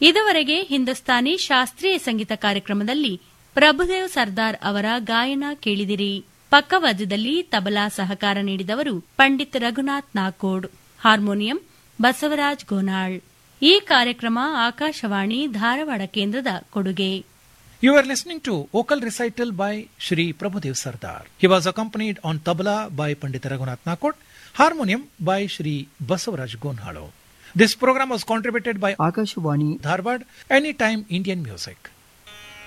ಇದುವರೆಗೆ ಹಿಂದೂಸ್ತಾನಿ ಶಾಸ್ತ್ರೀಯ ಸಂಗೀತ ಕಾರ್ಯಕ್ರಮದಲ್ಲಿ ಪ್ರಭುದೇವ್ ಸರ್ದಾರ್ ಅವರ ಗಾಯನ ಕೇಳಿದಿರಿ ಪಕ್ಕವಾದ್ಯದಲ್ಲಿ ತಬಲಾ ಸಹಕಾರ ನೀಡಿದವರು ಪಂಡಿತ್ ರಘುನಾಥ್ ನಾಕೋಡ್ ಹಾರ್ಮೋನಿಯಂ ಬಸವರಾಜ್ ಗೋನಾಳ್ ಈ ಕಾರ್ಯಕ್ರಮ ಆಕಾಶವಾಣಿ ಧಾರವಾಡ ಕೇಂದ್ರದ ಕೊಡುಗೆ You are listening to vocal recital by Shri Prabhudev Sardar. He was accompanied on tabla by Pandit Raghunath Nakot, harmonium by Shri Basavaraj Gonhalo. This program was contributed by Akashvani Dharwad Anytime Indian Music.